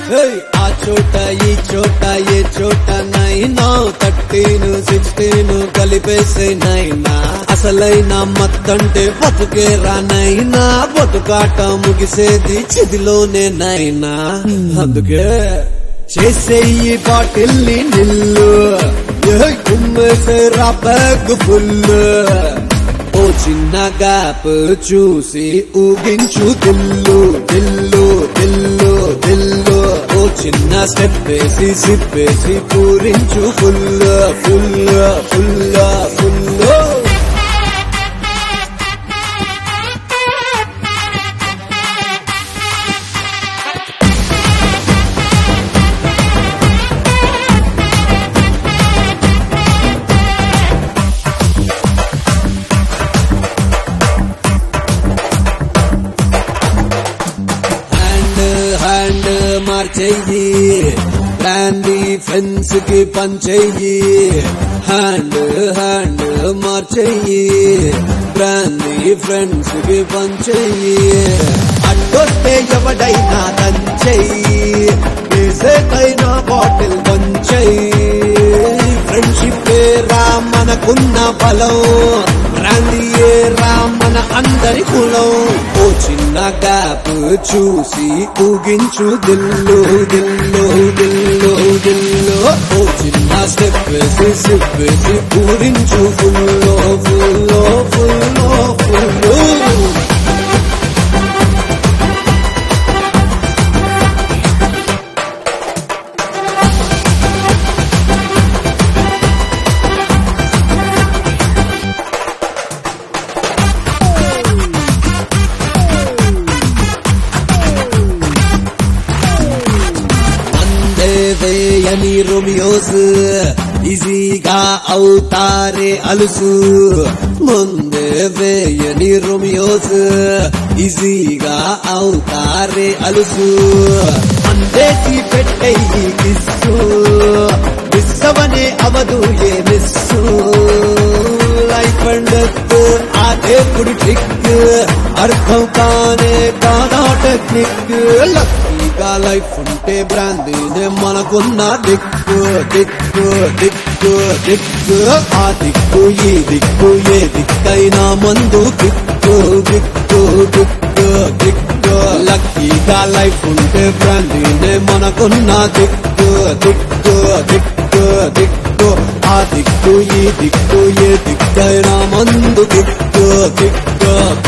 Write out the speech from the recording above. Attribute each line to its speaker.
Speaker 1: ఏయ్, ఆ చోట ఈ చోట ఏ చోట నైనా థర్టీన్ సిక్స్టీన్ కలిపేసే నైనా అసలైన మత్తంటే బతుకే రానైనా బతుకాట ముగిసేది చిదిలోనే నైనా అందుకే చేసేయి బాటిల్ ని నిల్లు ఏ కుమ్మేసే రా బ్యాగ్ ఫుల్ ఓ చిన్న గ్యాప్ చూసి ఊగించు దిల్లు దిల్లు దిల్లు దిల్లు ఓ చిన్న స్టెప్ వేసి సిప్ వేసి పూరించు full full full full hand hand మార్చేయి బ్రాండీ ఫ్రెండ్స్ కి పంచేయి హ్యాండ్ హ్యాండ్ మార్చేయి బ్రాండీ ఫ్రెండ్స్ కి పంచేయి అడ్డొస్తే ఎవడైనా దంచేయి వేసేకైనా బాటిల్ పంచేయి ఫ్రెండ్షిప్ రా మనకున్న బలం బ్రాండీయే రా మన అందరి కులం ఓ చిన్న గ్యాప్ చూసి ఊగించు దిల్లు దిల్లు దిల్లు దిల్లు ఓ చిన్న స్టెప్ వేసి స్టెప్ వేసి పూరించు ఫుల్లో ఫుల్లో ఫుల్లో ఫుల్లు అందే వేయని రోమియోస్ ఈజీగా అవుతారే అలుసు ముందే వేయని రోమియోస్ ఈజీగా అవుతారే అలుసు అందేసి పెట్టేయి కిస్సు మిస్సవనే అవదు ఏ మిస్సు లైఫ్ అండ్ డెత్ ఆ దేవుడి ట్రిక్ అర్థం కానే కాదా టెక్నిక్ లక్కీగా లైఫ్ ఉంటే బ్రాందీనే మనకున్న దిక్కు దిక్కు దిక్కు దిక్కు ఆ దిక్కు ఈ దిక్కు ఏ దిక్కైనా మందు దిక్కు దిక్కు దిక్కు దిక్కు లక్కీగా లైఫ్ ఉంటే బ్రాందీనే మనకున్న దిక్కు దిక్కు దిక్కు దిక్కు ఆ దిక్కు ఈ దిక్కు ఏ దిక్కైనా మందు దిక్కు దిక్కు